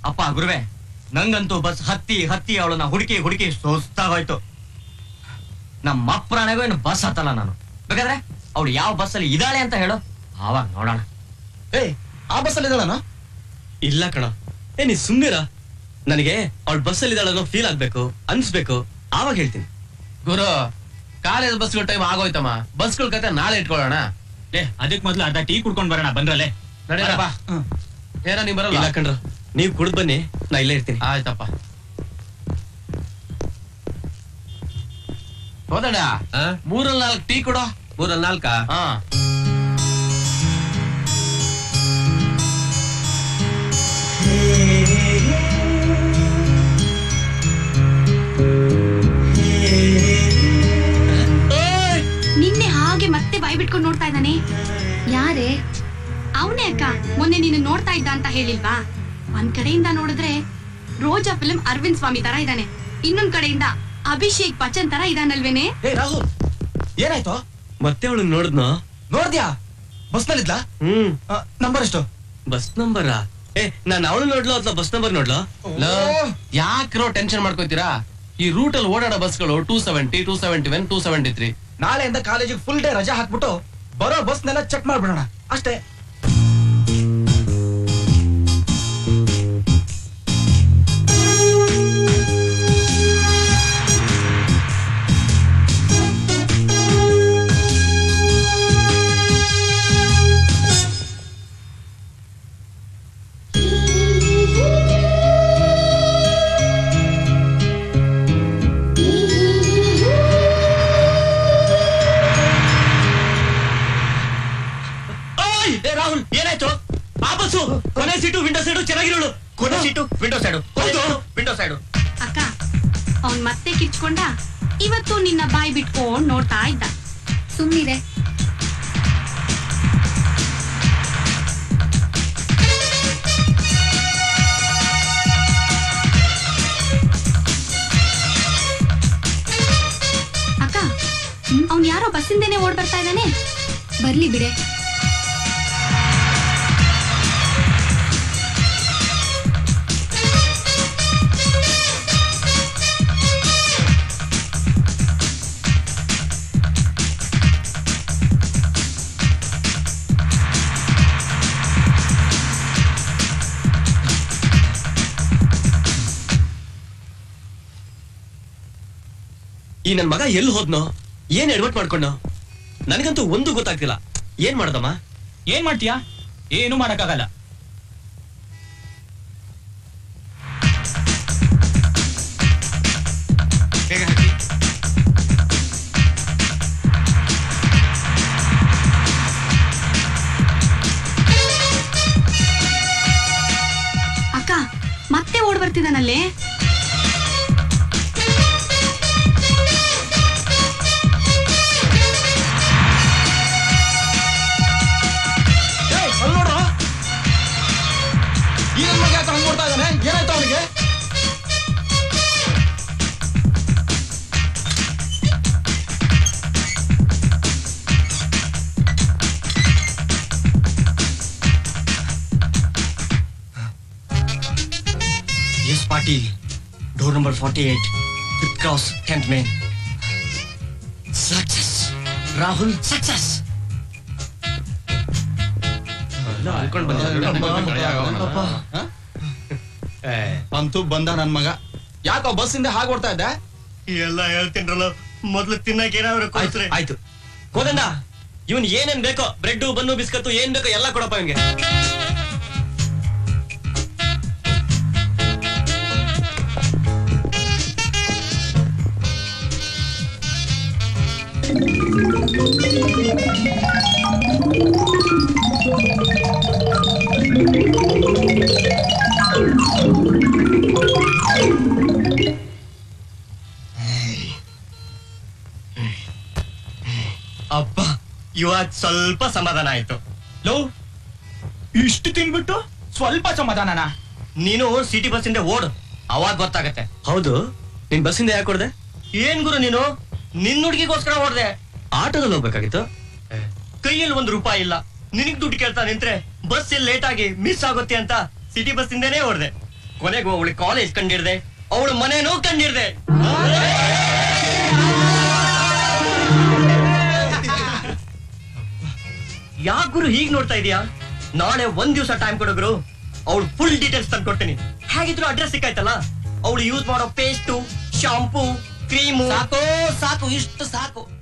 ಅಪ್ಪ ಗುರುವೆ ನಂಗಂತೂ ಬಸ್ ಹತ್ತಿ ಹತ್ತಿ ಅವಳನ್ನ ಹುಡುಕಿ ಹುಡುಕಿ ಸುಸ್ತಾಗೋಯ್ತು ನಮ್ಮ ಅಪ್ಪರಾಣೆಗೂ ಏನು ಬಸ್ ಹತ್ತಲ್ಲ ನಾನು ಬೇಕಾದ್ರೆ ಅವಳು ಯಾವ ಬಸ್ಸಲ್ಲಿ ಇದ್ದಾಳೆ ಅಂತ ಹೇಳು ಆವಾಗ ನೋಡೋಣ ಏ ಆ ಬಸ್ಸಲ್ಲಿ ಇದ್ದಾಳನ ಇಲ್ಲ ಕಣ ಏ ನೀ ಸುಮ್ಮಿರ ನನಗೆ ಅವಳ ಬಸ್ಸಲ್ಲಿ ಇದ್ದಾಳೆ ಅನ್ನೋ ಫೀಲ್ ಆಗ್ಬೇಕು ಅನ್ಸ್ಬೇಕು ಆವಾಗ ಹೇಳ್ತೀನಿ ಗುರು ಕಾಲೇಜ್ ಬಸ್ಗಳ ಟೈಮ್ ಆಗೋಯ್ತಮ್ಮ ಬಸ್ಗಳ ಕತೆ ನಾಳೆ ಇಟ್ಕೊಳ್ಳೋಣ ಲೇ ಅದಕ್ ಮೊದ್ಲು ಅರ್ಧ ಟೀ ಕುಡ್ಕೊಂಡ್ ಬರೋಣ ಬಂದ್ರಲ್ಲೇ ನಡೀರಪ್ಪ ಏನ ನೀವ್ ಇಲ್ಲ ಬರಲ್ಲ ಕಣ್ರ ನೀವ್ ಕುಡ್ದ್ ಬನ್ನಿ ನಾ ಇಲ್ಲೇ ಇರ್ತೀನಿ ಆಯ್ತಪ್ಪ ಹೋದಡ ಮೂರಲ್ಲಿ ನಾಲ್ಕು ಟೀ ಕೊಡೋ ಮೂರಲ್ಲಿ ನಾಲ್ಕ ಹಾ ನಿನ್ನೆ ಹಾಗೆ ಮತ್ತೆ ಬಾಯ್ ಬಿಟ್ಕೊಂಡು ನೋಡ್ತಾ ಇದ್ದಾನೆ ಯಾರೇ ಅವನೇ ಅಕ್ಕ ಮೊನ್ನೆ ನೀನು ನೋಡ್ತಾ ಇದ್ದ ಅಂತ ಹೇಳಿಲ್ವಾ ಒಂದ್ ಕಡೆಯಿಂದ ನೋಡಿದ್ರೆ ರೋಜಾ ಫಿಲ್ಮ್ ಅರವಿಂದ್ ಸ್ವಾಮಿ ತರ ಇದ್ದಾನೆ ಇನ್ನೊಂದ್ ಕಡೆಯಿಂದ ಅಭಿಷೇಕ್ ಬಚ್ಚನ್ ತರ ಇದಾನಲ್ವೇನೆ ಏ ರಾಹುಲ್ ಏನಾಯ್ತು ಮತ್ತೆ ಅವಳು ನೋಡಿದ್ನೋ ನೋಡ್ದ್ಯಾ ಬಸ್ನಲ್ಲಿದ್ಲಾ ಹ್ಮ್ ನಂಬರ್ ಎಷ್ಟು ಬಸ್ ನಂಬರಾ ಏ ನಾನು ಅವಳು ನೋಡ್ಲೋ ಅಥವಾ ಬಸ್ ನಂಬರ್ ನೋಡ್ಲೋ ಯಾಕ್ರೋ ಟೆನ್ಷನ್ ಮಾಡ್ಕೋತೀರಾ ಈ ರೂಟ್ ಅಲ್ಲಿ ಓಡಾಡೋ ಬಸ್ಗಳು two seventy two seventy one two seventy three ನಾಳೆಯಿಂದ ಕಾಲೇಜಿಗೆ ಫುಲ್ ಡೇ ರಜಾ ಹಾಕ್ಬಿಟ್ಟು ಬರೋ ಬಸ್ನೆಲ್ಲ ಚೆಕ್ ಮಾಡ್ಬಿಡೋಣ ಅಷ್ಟೇ ಓಯ್! ಏ ರಾಹುಲ್ ಏನಾಯ್ತು ಆ ಬಸ್ಸು ಕೊನೆ ಸೀಟು ವಿಂಡೋ ಸೈಡು ಚೆನ್ನಾಗಿರೋಳು ಕೊನೆ ಸೀಟು ವಿಂಡೋ ಸೈಡು ಹೌದು. ವಿಂಡೋ ಸೈಡು ಅಕ್ಕ ಅವ್ನ್ ಮತ್ತೆ ಕಿರ್ಚ್ಕೊಂಡ ಇವತ್ತು ನಿನ್ನ ಬಾಯ್ ಬಿಟ್ಕೊಂಡ್ ನೋಡ್ತಾ ಇದ್ದ ಸುಮ್ನಿರೆ ಅಕ್ಕ ಅವ್ನ್ ಯಾರೋ ಬಸ್ಸಿಂದೇನೆ ಓಡ್ ಬರ್ತಾ ಇದ್ದಾನೆ ಬರ್ಲಿ ಬಿಡೆ ಈ ನನ್ ಮಗ ಎಲ್ಲಿ ಹೋದ್ನೋ ಏನ್ ಎಡ್ವಟ್ ಮಾಡ್ಕೊಂಡೋ ನನಗಂತೂ ಒಂದು ಗೊತ್ತಾಗ್ತಿಲ್ಲ ಏನ್ ಮಾಡದಮ್ಮ ಏನ್ ಮಾಡ್ತೀಯಾ ಏನು ಮಾಡಕ್ಕಾಗಲ್ಲ ಬೇಗ ಹತ್ತಿ. ಅಕ್ಕ ಮತ್ತೆ ಓಡ್ ಬರ್ತಿದ್ದಾನಲ್ಲೇ ಏಯ್ ಅಲ್ಲಿ ನೋಡ್ರ ಈ ನನ್ ಮಗ ಯಾಕೆ ಹಂಗ್ ನೋಡ್ತಾ ಇದ್ದಾನೆ ಏನಾಯ್ತು ಅವನಿಗೆ S Patil door number forty eight fifth cross tenth main success Rahul success ಅಂತೂ ಬಂದ ನನ್ ಮಗ ಯಾಕೋ ಬಸ್ಸಿಂದ ಹಾಗೆ ಓಡ್ತಾ ಇದ್ದೆ ಎಲ್ಲ ಹೇಳ್ತೀನ್ರಲ್ಲ ಮೊದ್ಲು ತಿನ್ನಕ್ ಏನಾದ್ರು ಆಯ್ತು ಆಯ್ತು ಕೋದಂಡ ಇವನ್ ಏನೇನ್ ಬೇಕೋ ಬ್ರೆಡ್ ಬನ್ನು ಬಿಸ್ಕತ್ತು ಏನ್ ಬೇಕೋ ಎಲ್ಲ ಕೊಡಪ್ಪ ಇವ್ಗೆ ಅಬ್ಬ ಇವಾಗ ಸ್ವಲ್ಪ ಸಮಾಧಾನ ಆಯ್ತು ಲೋ ಇಷ್ಟು ತಿನ್ಬಿಟ್ಟು ಸ್ವಲ್ಪ ಸಮಾಧಾನನಾ ನೀನು ಸಿಟಿ ಬಸ್ಸಿಂದ ಓಡು ಅವಾಗ ಗೊತ್ತಾಗತ್ತೆ ಹೌದು ನಿನ್ ಬಸ್ಸಿಂದ ಯಾಕೆ ಕೊಡ್ದೆ ಏನ್ ಗುರು ನೀನು ನಿನ್ ಹುಡುಗಿಗೋಸ್ಕರ ಓಡ್ದೆ ಆಟೋದಲ್ಲಿ ಹೋಗ್ಬೇಕಾಗಿತ್ತು ಕೈಯಲ್ಲಿ ಒಂದ್ ರೂಪಾಯಿ ಇಲ್ಲ ನಿನಗ್ ದುಡ್ಡು ಕೇಳ್ತಾ ನಿಂತ್ರೆ ಬಸ್ ಲೇಟ್ ಆಗಿ ಮಿಸ್ ಆಗುತ್ತೆ ಅಂತ ಸಿಟಿ ಬಸ್ ಇಂದನೇ ಓಡ್ದೆ ಕೊನೆಗೂ ಅವಳು ಕಾಲೇಜ್ ಕಂಡಿಡ್ದೆ ಅವಳು ಮನೇನೂ ಕಂಡಿಡ್ದೆ ಯಾಕೆ ಗುರು ಹೀಗ್ ನೋಡ್ತಾ ಇದೀಯಾ ನಾಳೆ ಒಂದ್ ದಿವಸ ಟೈಮ್ ಕೊಡೋಗ್ರು ಅವಳು ಫುಲ್ ಡೀಟೇಲ್ಸ್ ತಂದು ಕೊಡ್ತೀನಿ ಹೇಗಿದ್ರು ಅಡ್ರೆಸ್ ಸಿಕ್ಕಾಯ್ತಲ್ಲ ಅವಳು ಯೂಸ್ ಮಾಡೋ ಪೇಸ್ಟು ಶಾಂಪೂ ಕ್ರೀಮು ಸಾಕು ಸಾಕು ಇಷ್ಟು ಸಾಕು